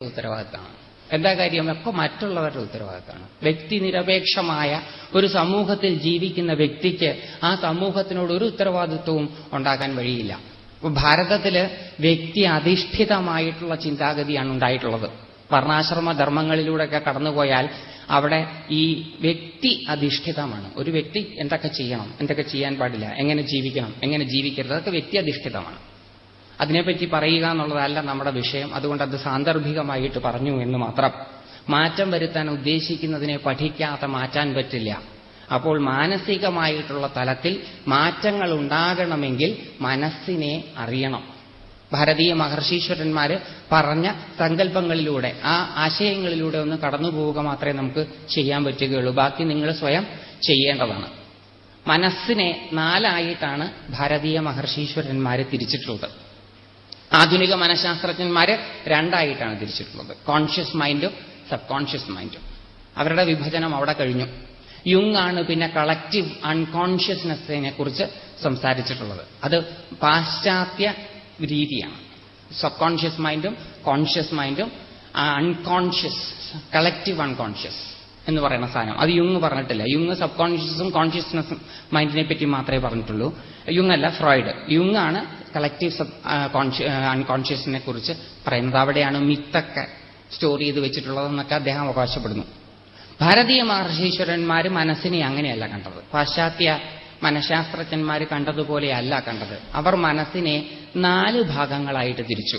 ഉത്തരവാദിത്തമാണ് എന്താ കാര്യം ഒക്കെ മറ്റുള്ളവരുടെ ഉത്തരവാദിത്തമാണ് വ്യക്തി നിരപേക്ഷമായ ഒരു സമൂഹത്തിൽ ജീവിക്കുന്ന വ്യക്തിക്ക് ആ സമൂഹത്തിനോട് ഒരു ഉത്തരവാദിത്വവും ഉണ്ടാക്കാൻ വഴിയില്ല ഇപ്പൊ ഭാരതത്തില് വ്യക്തി അധിഷ്ഠിതമായിട്ടുള്ള ചിന്താഗതിയാണ് ഉണ്ടായിട്ടുള്ളത് വർണ്ണാശ്രമ ധർമ്മങ്ങളിലൂടെയൊക്കെ കടന്നുപോയാൽ അവിടെ ഈ വ്യക്തി അധിഷ്ഠിതമാണ് ഒരു വ്യക്തി എന്തൊക്കെ ചെയ്യണം എന്തൊക്കെ ചെയ്യാൻ പാടില്ല എങ്ങനെ ജീവിക്കണം എങ്ങനെ ജീവിക്കരുത് അതൊക്കെ വ്യക്തി അധിഷ്ഠിതമാണ് അതിനെപ്പറ്റി പറയുക എന്നുള്ളതല്ല നമ്മുടെ വിഷയം അതുകൊണ്ട് അത് സാന്ദർഭികമായിട്ട് പറഞ്ഞു എന്ന് മാത്രം മാറ്റം വരുത്താൻ ഉദ്ദേശിക്കുന്നതിനെ പഠിക്കാതെ മാറ്റാൻ പറ്റില്ല അപ്പോൾ മാനസികമായിട്ടുള്ള തലത്തിൽ മാറ്റങ്ങൾ ഉണ്ടാകണമെങ്കിൽ മനസ്സിനെ അറിയണം ഭാരതീയ മഹർഷീശ്വരന്മാര് പറഞ്ഞ സങ്കല്പങ്ങളിലൂടെ ആ ആശയങ്ങളിലൂടെ ഒന്ന് കടന്നു പോവുക മാത്രമേ നമുക്ക് ചെയ്യാൻ പറ്റുകയുള്ളൂ ബാക്കി നിങ്ങൾ സ്വയം ചെയ്യേണ്ടതാണ് മനസ്സിനെ നാലായിട്ടാണ് ഭാരതീയ മഹർഷീശ്വരന്മാര് തിരിച്ചിട്ടുള്ളത് ആധുനിക മനഃശാസ്ത്രജ്ഞന്മാര് രണ്ടായിട്ടാണ് തിരിച്ചിട്ടുള്ളത് കോൺഷ്യസ് മൈൻഡും സബ് കോൺഷ്യസ് മൈൻഡും അവരുടെ വിഭജനം അവിടെ കഴിഞ്ഞു യുങ് ആണ് പിന്നെ കളക്റ്റീവ് അൺകോൺഷ്യസ്നെസ്സിനെ കുറിച്ച് സംസാരിച്ചിട്ടുള്ളത് അത് പാശ്ചാത്യ രീതിയാണ് സബ് കോൺഷ്യസ് മൈൻഡും കോൺഷ്യസ് മൈൻഡും അൺകോൺഷ്യസ് കളക്റ്റീവ് അൺകോൺഷ്യസ് എന്ന് പറയുന്ന സാധനം അത് യുങ് പറഞ്ഞിട്ടില്ല യുങ് സബ് കോൺഷ്യസും കോൺഷ്യസ്നെസ്സും മൈൻഡിനെ പറ്റി മാത്രമേ പറഞ്ഞിട്ടുള്ളൂ യുങ് അല്ല ഫ്രോയിഡ് യുങ് ആണ് കളക്റ്റീവ് സബ് അൺകോൺഷ്യസിനെ കുറിച്ച് പറയുന്നത് അവിടെയാണ് മിത്തൊക്കെ സ്റ്റോർ ചെയ്ത് വെച്ചിട്ടുള്ളതെന്നൊക്കെ അദ്ദേഹം അവകാശപ്പെടുന്നു ഭാരതീയ മഹർഷീശ്വരന്മാർ മനസ്സിനെ അങ്ങനെയല്ല കണ്ടത് പാശ്ചാത്യ മനഃശാസ്ത്രജ്ഞന്മാർ കണ്ടതുപോലെയല്ല കണ്ടത് അവർ മനസ്സിനെ നാല് ഭാഗങ്ങളായിട്ട് തിരിച്ചു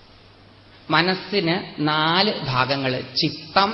മനസ്സിന് നാല് ഭാഗങ്ങൾ ചിത്തം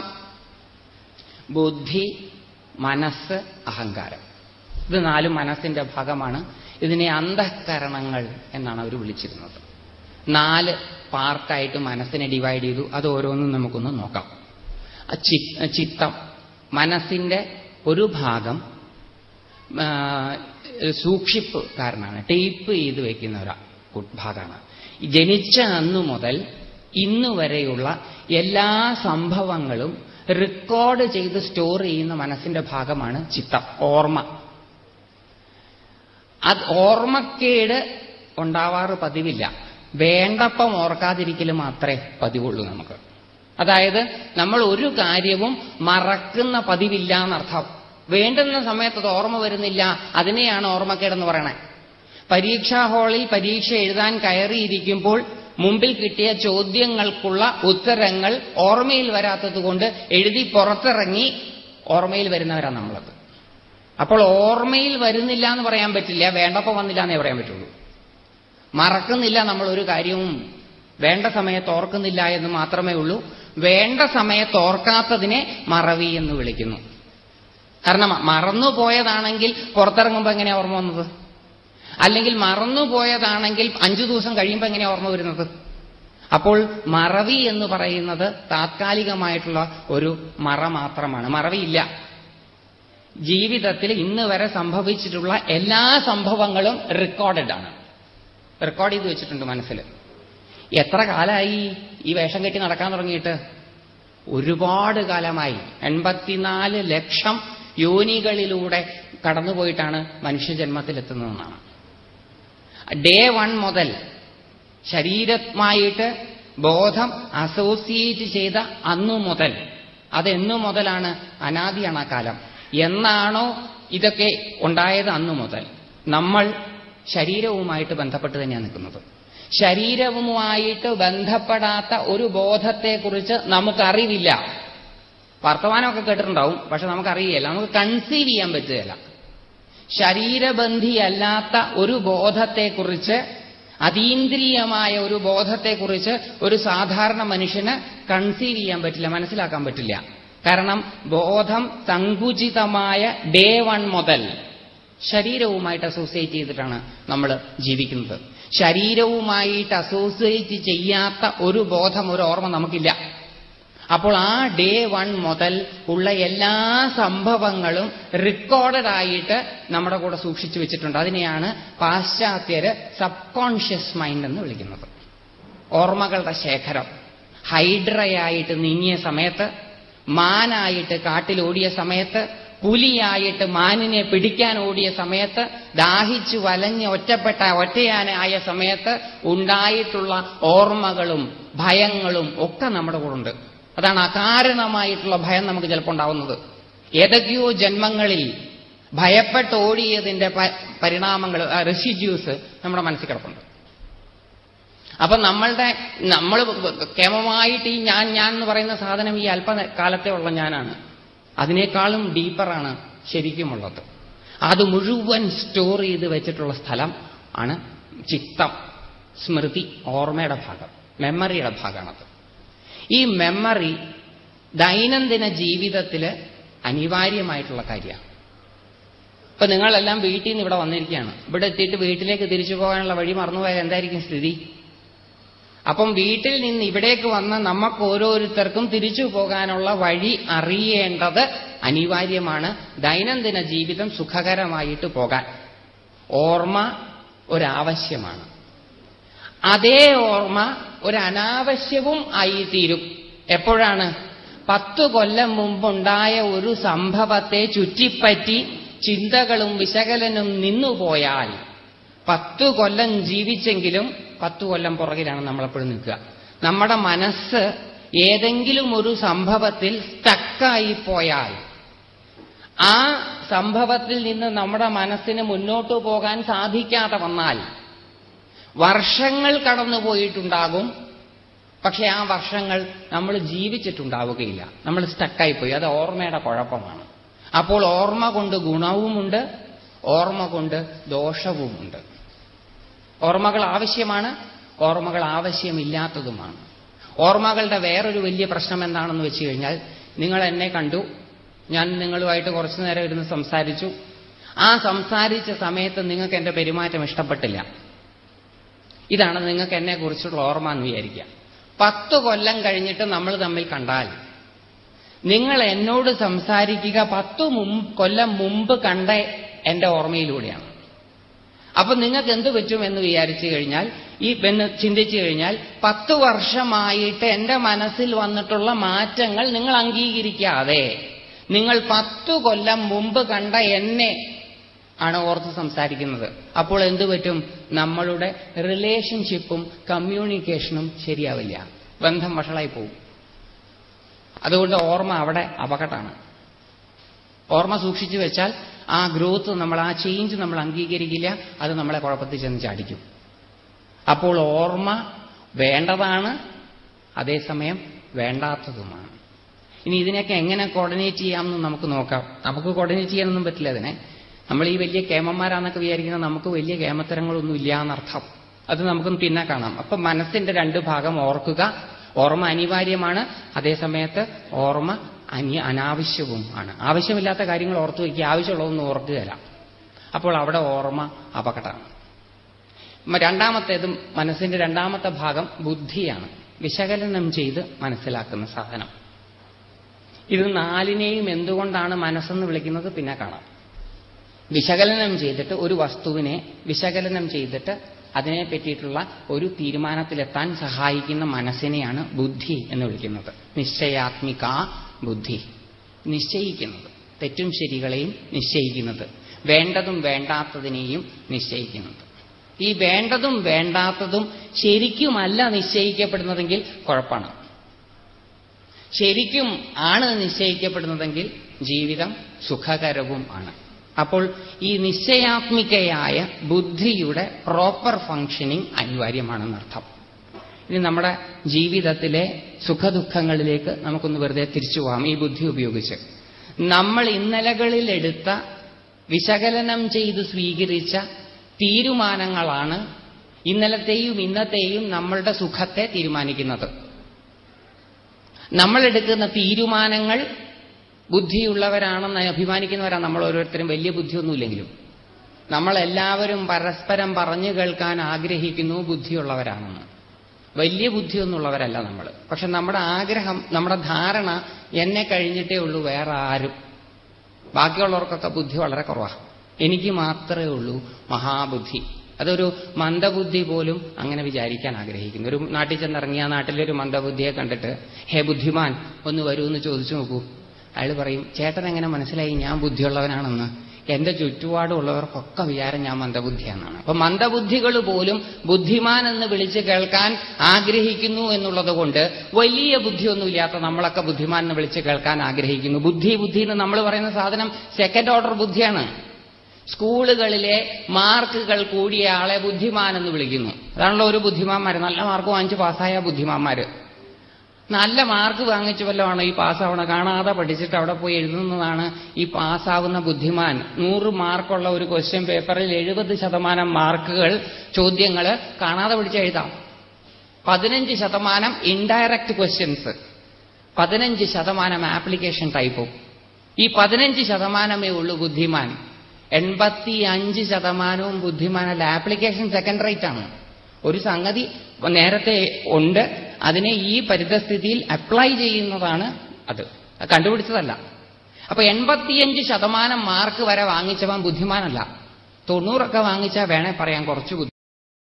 ബുദ്ധി മനസ്സ് അഹങ്കാരം ഇത് നാലും മനസ്സിന്റെ ഭാഗമാണ് ഇതിനെ അന്തഃകരണങ്ങൾ എന്നാണ് അവർ വിളിച്ചിരുന്നത് നാല് പാർട്ടായിട്ട് മനസ്സിനെ ഡിവൈഡ് ചെയ്തു അത് ഓരോന്നും നമുക്കൊന്ന് നോക്കാം ആ ചി- ചിത്തം മനസ്സിന്റെ ഒരു ഭാഗം ആ, സൂക്ഷിപ്പ് കാരനാണ് ടേപ്പ് ചെയ്ത് വെക്കുന്ന ഒരു കു- ഭാഗമാണ് ജനിച്ച അന്നു മുതൽ ഇന്നു വരെയുള്ള എല്ലാ സംഭവങ്ങളും റെക്കോർഡ് ചെയ്ത് സ്റ്റോർ ചെയ്യുന്ന മനസ്സിന്റെ ഭാഗമാണ് ചിത്തം ഓർമ്മ അത് ഓർമ്മക്കേട് ഉണ്ടാവാറ് പതിവില്ല വേണ്ടപ്പം ഓർക്കാതിരിക്കൽ മാത്രമേ പതിവുള്ളൂ നമുക്ക് അതായത് നമ്മൾ ഒരു കാര്യവും മറക്കുന്ന പതിവില്ല എന്നർത്ഥം വേണ്ടുന്ന സമയത്ത് അത് ഓർമ്മ വരുന്നില്ല അതിനെയാണ് ഓർമ്മക്കേടെന്ന് പറയണേ പരീക്ഷാ ഹാളിൽ പരീക്ഷ എഴുതാൻ കയറിയിരിക്കുമ്പോൾ മുമ്പിൽ കിട്ടിയ ചോദ്യങ്ങൾക്കുള്ള ഉത്തരങ്ങൾ ഓർമ്മയിൽ വരാത്തത് കൊണ്ട് എഴുതി പുറത്തിറങ്ങി ഓർമ്മയിൽ വരുന്നവരാണ് നമ്മളത് അപ്പോൾ ഓർമ്മയിൽ വരുന്നില്ല എന്ന് പറയാൻ പറ്റില്ല വേണ്ടപ്പോൾ വന്നില്ല എന്നേ പറയാൻ പറ്റുള്ളൂ മറക്കുന്നില്ല നമ്മൾ ഒരു കാര്യവും വേണ്ട സമയത്ത് ഓർക്കുന്നില്ല എന്ന് മാത്രമേ ഉള്ളൂ വേണ്ട സമയത്ത് ഓർക്കാത്തതിനെ മറവി എന്ന് വിളിക്കുന്നു കാരണം മറന്നുപോയതാണെങ്കിൽ പുറത്തിറങ്ങുമ്പോൾ എങ്ങനെയാ ഓർമ്മ വന്നത് അല്ലെങ്കിൽ മറന്നുപോയതാണെങ്കിൽ അഞ്ചു ദിവസം കഴിയുമ്പോൾ എങ്ങനെയാ ഓർമ്മ വരുന്നത് അപ്പോൾ മറവി എന്ന് പറയുന്നത് താത്കാലികമായിട്ടുള്ള ഒരു മറ മാത്രമാണ് മറവിയില്ല ജീവിതത്തിൽ ഇന്ന് വരെ സംഭവിച്ചിട്ടുള്ള എല്ലാ സംഭവങ്ങളും റെക്കോർഡഡ് ആണ് റെക്കോർഡ് ചെയ്ത് വെച്ചിട്ടുണ്ട് മനസ്സിൽ എത്ര കാലമായി ഈ വേഷം കെട്ടി നടക്കാൻ തുടങ്ങിയിട്ട് ഒരുപാട് കാലമായി എൺപത്തിനാല് ലക്ഷം യോനികളിലൂടെ കടന്നുപോയിട്ടാണ് മനുഷ്യജന്മത്തിലെത്തുന്നതെന്നാണ് ഡേ വൺ മുതൽ ശരീരമായിട്ട് ബോധം അസോസിയേറ്റ് ചെയ്ത അന്നു മുതൽ അതെന്നു മുതലാണ് അനാദിയാണ് ആ കാലം എന്നാണോ ഇതൊക്കെ ഉണ്ടായത് അന്നു മുതൽ നമ്മൾ ശരീരവുമായിട്ട് ബന്ധപ്പെട്ട് തന്നെയാണ് നിൽക്കുന്നത് ശരീരവുമായിട്ട് ബന്ധപ്പെടാത്ത ഒരു ബോധത്തെക്കുറിച്ച് നമുക്കറിവില്ല വർത്തമാനമൊക്കെ കേട്ടിട്ടുണ്ടാവും പക്ഷെ നമുക്കറിയില്ല നമുക്ക് കൺസീവ് ചെയ്യാൻ പറ്റുകയില്ല ശരീരബന്ധിയല്ലാത്ത ഒരു ബോധത്തെക്കുറിച്ച് അതീന്ദ്രിയമായ ഒരു ബോധത്തെക്കുറിച്ച് ഒരു സാധാരണ മനുഷ്യന് കൺസീവ് ചെയ്യാൻ പറ്റില്ല മനസ്സിലാക്കാൻ പറ്റില്ല കാരണം ബോധം സങ്കുചിതമായ ഡേ വൺ മുതൽ ശരീരവുമായിട്ട് അസോസിയേറ്റ് ചെയ്തിട്ടാണ് നമ്മൾ ജീവിക്കുന്നത് ശരീരവുമായിട്ട് അസോസിയേറ്റ് ചെയ്യാത്ത ഒരു ബോധം ഒരു ഓർമ്മ നമുക്കില്ല അപ്പോൾ ആ ഡേ വൺ മുതൽ ഉള്ള എല്ലാ സംഭവങ്ങളും റെക്കോർഡഡ് ആയിട്ട് നമ്മുടെ കൂടെ സൂക്ഷിച്ചു വെച്ചിട്ടുണ്ട് അതിനെയാണ് പാശ്ചാത്യര് സബ് കോൺഷ്യസ് മൈൻഡ് എന്ന് വിളിക്കുന്നത് ഓർമ്മകളുടെ ശേഖരം ഹൈഡ്രയായിട്ട് നീങ്ങിയ സമയത്ത് മാനായിട്ട് കാട്ടിലോടിയ സമയത്ത് പുലിയായിട്ട് മാനിനെ പിടിക്കാൻ ഓടിയ സമയത്ത് ദാഹിച്ചു വലഞ്ഞ് ഒറ്റപ്പെട്ട ഒറ്റയാനായ സമയത്ത് ഉണ്ടായിട്ടുള്ള ഓർമ്മകളും ഭയങ്ങളും ഒക്കെ നമ്മുടെ കൂടെ ഉണ്ട് അതാണ് അകാരണമായിട്ടുള്ള ഭയം നമുക്ക് ചിലപ്പോൾ ഉണ്ടാവുന്നത് ഏതൊക്കെയോ ജന്മങ്ങളിൽ ഭയപ്പെട്ട് ഓടിയതിന്റെ പരിണാമങ്ങൾ റെസിഡ്യൂസ് നമ്മുടെ മനസ്സിൽ കിടപ്പുണ്ട് അപ്പൊ നമ്മളുടെ നമ്മൾ കേമമായിട്ട് ഈ ഞാൻ ഞാൻ എന്ന് പറയുന്ന സാധനം ഈ അല്പകാലത്തെ ഉള്ള ഞാനാണ് അതിനേക്കാളും ഡീപ്പറാണ് ശരിക്കുമുള്ളത് അത് മുഴുവൻ സ്റ്റോർ ചെയ്ത് വെച്ചിട്ടുള്ള സ്ഥലം ആണ് ചിത്തം സ്മൃതി ഓർമ്മയുടെ ഭാഗം മെമ്മറിയുടെ ഭാഗമാണത് ഈ മെമ്മറി ദൈനംദിന ജീവിതത്തിൽ അനിവാര്യമായിട്ടുള്ള കാര്യമാണ് ഇപ്പൊ നിങ്ങളെല്ലാം വീട്ടിൽ നിന്ന് ഇവിടെ വന്നിരിക്കുകയാണ് ഇവിടെ എത്തിയിട്ട് വീട്ടിലേക്ക് തിരിച്ചു പോകാനുള്ള വഴി മറന്നുപോയാൽ എന്തായിരിക്കും സ്ഥിതി അപ്പം വീട്ടിൽ നിന്ന് ഇവിടേക്ക് വന്ന നമുക്ക് ഓരോരുത്തർക്കും തിരിച്ചു പോകാനുള്ള വഴി അറിയേണ്ടത് അനിവാര്യമാണ് ദൈനംദിന ജീവിതം സുഖകരമായിട്ട് പോകാൻ ഓർമ്മ ഒരാവശ്യമാണ് അതേ ഓർമ്മ ഒരു അനാവശ്യവും ആയിത്തീരും എപ്പോഴാണ് പത്തു കൊല്ലം മുമ്പുണ്ടായ ഒരു സംഭവത്തെ ചുറ്റിപ്പറ്റി ചിന്തകളും വിശകലനും നിന്നുപോയാൽ പത്തു കൊല്ലം ജീവിച്ചെങ്കിലും പത്തു കൊല്ലം പുറകിലാണ് നമ്മളെപ്പോഴും നിൽക്കുക നമ്മുടെ മനസ്സ് ഏതെങ്കിലും ഒരു സംഭവത്തിൽ സ്റ്റക്കായി പോയാൽ ആ സംഭവത്തിൽ നിന്ന് നമ്മുടെ മനസ്സിന് മുന്നോട്ടു പോകാൻ സാധിക്കാതെ വന്നാൽ വർഷങ്ങൾ കടന്നുപോയിട്ടുണ്ടാകും പക്ഷെ ആ വർഷങ്ങൾ നമ്മൾ ജീവിച്ചിട്ടുണ്ടാവുകയില്ല നമ്മൾ സ്റ്റക്കായിപ്പോയി അത് ഓർമ്മയുടെ കുഴപ്പമാണ് അപ്പോൾ ഓർമ്മ കൊണ്ട് ഗുണവുമുണ്ട് ഓർമ്മ കൊണ്ട് ദോഷവുമുണ്ട് ഓർമ്മകൾ ആവശ്യമാണ് ഓർമ്മകൾ ആവശ്യമില്ലാത്തതുമാണ് ഓർമ്മകളുടെ വേറൊരു വലിയ പ്രശ്നം എന്താണെന്ന് വെച്ച് കഴിഞ്ഞാൽ നിങ്ങൾ എന്നെ കണ്ടു ഞാൻ നിങ്ങളുമായിട്ട് കുറച്ചു നേരം ഇരുന്ന് സംസാരിച്ചു ആ സംസാരിച്ച സമയത്ത് നിങ്ങൾക്ക് എന്റെ പെരുമാറ്റം ഇഷ്ടപ്പെട്ടില്ല ഇതാണ് നിങ്ങൾക്ക് എന്നെ കുറിച്ചുള്ള ഓർമ്മ എന്ന് വിചാരിക്കുക പത്ത് കൊല്ലം കഴിഞ്ഞിട്ട് നമ്മൾ തമ്മിൽ കണ്ടാൽ നിങ്ങൾ എന്നോട് സംസാരിക്കുക പത്തു കൊല്ലം മുമ്പ് കണ്ട എന്റെ ഓർമ്മയിലൂടെയാണ് അപ്പൊ നിങ്ങൾക്ക് എന്ത് പറ്റും എന്ന് വിചാരിച്ചു കഴിഞ്ഞാൽ ഈ എന്ന് ചിന്തിച്ചു കഴിഞ്ഞാൽ പത്ത് വർഷമായിട്ട് എന്റെ മനസ്സിൽ വന്നിട്ടുള്ള മാറ്റങ്ങൾ നിങ്ങൾ അംഗീകരിക്കാതെ നിങ്ങൾ പത്തു കൊല്ലം മുമ്പ് കണ്ട എന്നെ ആണ് ഓർത്ത് സംസാരിക്കുന്നത് അപ്പോൾ എന്തു പറ്റും നമ്മളുടെ റിലേഷൻഷിപ്പും കമ്മ്യൂണിക്കേഷനും ശരിയാവില്ല ബന്ധം വഷളായി പോകും അതുകൊണ്ട് ഓർമ്മ അവിടെ അപകടമാണ് ഓർമ്മ സൂക്ഷിച്ചു വെച്ചാൽ ആ ഗ്രോത്ത് നമ്മൾ ആ ചേഞ്ച് നമ്മൾ അംഗീകരിക്കില്ല അത് നമ്മളെ കുഴപ്പത്തിൽ ചെന്ന് ചാടിക്കും അപ്പോൾ ഓർമ്മ വേണ്ടതാണ് അതേസമയം വേണ്ടാത്തതുമാണ് ഇനി ഇതിനൊക്കെ എങ്ങനെ കോർഡിനേറ്റ് ചെയ്യാമെന്ന് നമുക്ക് നോക്കാം നമുക്ക് കോർഡിനേറ്റ് ചെയ്യാനൊന്നും പറ്റില്ല അതിനെ നമ്മൾ ഈ വലിയ കേമന്മാരാന്നൊക്കെ വിചാരിക്കുന്നത് നമുക്ക് വലിയ കേമത്തരങ്ങളൊന്നും ഇല്ല എന്നർത്ഥം അത് നമുക്കും പിന്നെ കാണാം അപ്പൊ മനസ്സിന്റെ രണ്ട് ഭാഗം ഓർക്കുക ഓർമ്മ അനിവാര്യമാണ് അതേസമയത്ത് ഓർമ്മ അനി അനാവശ്യവും ആണ് ആവശ്യമില്ലാത്ത കാര്യങ്ങൾ ഓർത്തു വയ്ക്കുക ആവശ്യമുള്ളതൊന്നും ഓർക്കുകയില്ല അപ്പോൾ അവിടെ ഓർമ്മ അപകടമാണ് രണ്ടാമത്തേതും മനസ്സിന്റെ രണ്ടാമത്തെ ഭാഗം ബുദ്ധിയാണ് വിശകലനം ചെയ്ത് മനസ്സിലാക്കുന്ന സാധനം ഇത് നാലിനെയും എന്തുകൊണ്ടാണ് മനസ്സെന്ന് വിളിക്കുന്നത് പിന്നെ കാണാം വിശകലനം ചെയ്തിട്ട് ഒരു വസ്തുവിനെ വിശകലനം ചെയ്തിട്ട് അതിനെ പറ്റിയിട്ടുള്ള ഒരു തീരുമാനത്തിലെത്താൻ സഹായിക്കുന്ന മനസ്സിനെയാണ് ബുദ്ധി എന്ന് വിളിക്കുന്നത് നിശ്ചയാത്മിക ബുദ്ധി നിശ്ചയിക്കുന്നത് തെറ്റും ശരികളെയും നിശ്ചയിക്കുന്നത് വേണ്ടതും വേണ്ടാത്തതിനെയും നിശ്ചയിക്കുന്നത് ഈ വേണ്ടതും വേണ്ടാത്തതും ശരിക്കുമല്ല നിശ്ചയിക്കപ്പെടുന്നതെങ്കിൽ കുഴപ്പമാണ് ശരിക്കും ആണ് നിശ്ചയിക്കപ്പെടുന്നതെങ്കിൽ ജീവിതം സുഖകരവും ആണ് അപ്പോൾ ഈ നിശ്ചയാത്മികയായ ബുദ്ധിയുടെ പ്രോപ്പർ ഫങ്ഷനിങ് അനിവാര്യമാണെന്നർത്ഥം ഇനി നമ്മുടെ ജീവിതത്തിലെ സുഖദുഃഖങ്ങളിലേക്ക് നമുക്കൊന്ന് വെറുതെ തിരിച്ചു പോകാം ഈ ബുദ്ധി ഉപയോഗിച്ച് നമ്മൾ ഇന്നലകളിൽ എടുത്ത വിശകലനം ചെയ്ത് സ്വീകരിച്ച തീരുമാനങ്ങളാണ് ഇന്നലത്തെയും ഇന്നത്തെയും നമ്മളുടെ സുഖത്തെ തീരുമാനിക്കുന്നത് നമ്മൾ എടുക്കുന്ന തീരുമാനങ്ങൾ ബുദ്ധിയുള്ളവരാണെന്ന് അഭിമാനിക്കുന്നവരാണ് നമ്മൾ ഓരോരുത്തരും വലിയ ബുദ്ധിയൊന്നുമില്ലെങ്കിലും നമ്മളെല്ലാവരും പരസ്പരം പറഞ്ഞു കേൾക്കാൻ ആഗ്രഹിക്കുന്നു ബുദ്ധിയുള്ളവരാണെന്ന് വലിയ ബുദ്ധിയൊന്നുള്ളവരല്ല നമ്മൾ പക്ഷെ നമ്മുടെ ആഗ്രഹം നമ്മുടെ ധാരണ എന്നെ കഴിഞ്ഞിട്ടേ ഉള്ളൂ വേറെ ആരും ബാക്കിയുള്ളവർക്കൊക്കെ ബുദ്ധി വളരെ കുറവാണ് എനിക്ക് മാത്രമേ ഉള്ളൂ മഹാബുദ്ധി അതൊരു മന്ദബുദ്ധി പോലും അങ്ങനെ വിചാരിക്കാൻ ആഗ്രഹിക്കുന്നു ഒരു നാട്ടിൽ ചെന്നിറങ്ങി ആ നാട്ടിലൊരു മന്ദബുദ്ധിയെ കണ്ടിട്ട് ഹേ ബുദ്ധിമാൻ ഒന്ന് വരൂ എന്ന് ചോദിച്ചു നോക്കൂ അയാൾ പറയും ചേട്ടൻ എങ്ങനെ മനസ്സിലായി ഞാൻ ബുദ്ധിയുള്ളവനാണെന്ന് എന്റെ ചുറ്റുപാടുമുള്ളവർക്കൊക്കെ വിചാരം ഞാൻ മന്ദബുദ്ധിയാണെന്നാണ് അപ്പൊ മന്ദബുദ്ധികൾ പോലും ബുദ്ധിമാൻ എന്ന് വിളിച്ച് കേൾക്കാൻ ആഗ്രഹിക്കുന്നു എന്നുള്ളത് കൊണ്ട് വലിയ ബുദ്ധിയൊന്നുമില്ലാത്ത നമ്മളൊക്കെ ബുദ്ധിമാൻ എന്ന് വിളിച്ച് കേൾക്കാൻ ആഗ്രഹിക്കുന്നു ബുദ്ധി ബുദ്ധി എന്ന് നമ്മൾ പറയുന്ന സാധനം സെക്കൻഡ് ഓർഡർ ബുദ്ധിയാണ് സ്കൂളുകളിലെ മാർക്കുകൾ കൂടിയ ആളെ ബുദ്ധിമാൻ എന്ന് വിളിക്കുന്നു അതാണല്ലോ ഒരു ബുദ്ധിമാന്മാര് നല്ല മാർക്ക് വാങ്ങിച്ച് പാസ്സായ ബുദ്ധിമാന്മാര് നല്ല മാർക്ക് വാങ്ങിച്ചു വല്ലതാണ് ഈ പാസ്സാവണ കാണാതെ പഠിച്ചിട്ട് അവിടെ പോയി എഴുതുന്നതാണ് ഈ പാസ്സാവുന്ന ബുദ്ധിമാൻ നൂറ് മാർക്കുള്ള ഒരു ക്വസ്റ്റ്യൻ പേപ്പറിൽ എഴുപത് ശതമാനം മാർക്കുകൾ ചോദ്യങ്ങൾ കാണാതെ പഠിച്ച് എഴുതാം പതിനഞ്ച് ശതമാനം ഇൻഡയറക്റ്റ് ക്വസ്റ്റ്യൻസ് പതിനഞ്ച് ശതമാനം ആപ്ലിക്കേഷൻ ടൈപ്പും ഈ പതിനഞ്ച് ശതമാനമേ ഉള്ളൂ ബുദ്ധിമാൻ എൺപത്തി അഞ്ച് ശതമാനവും ബുദ്ധിമാനല്ല ആപ്ലിക്കേഷൻ സെക്കൻഡ് റേറ്റ് ആണ് ഒരു സംഗതി നേരത്തെ ഉണ്ട് അതിനെ ഈ പരിതസ്ഥിതിയിൽ അപ്ലൈ ചെയ്യുന്നതാണ് അത് അത് കണ്ടുപിടിച്ചതല്ല അപ്പൊ എൺപത്തിയഞ്ച് ശതമാനം മാർക്ക് വരെ വാങ്ങിച്ചവൻ ബുദ്ധിമാനല്ല തൊണ്ണൂറൊക്കെ വാങ്ങിച്ചാൽ വേണേ പറയാം കുറച്ച് ബുദ്ധി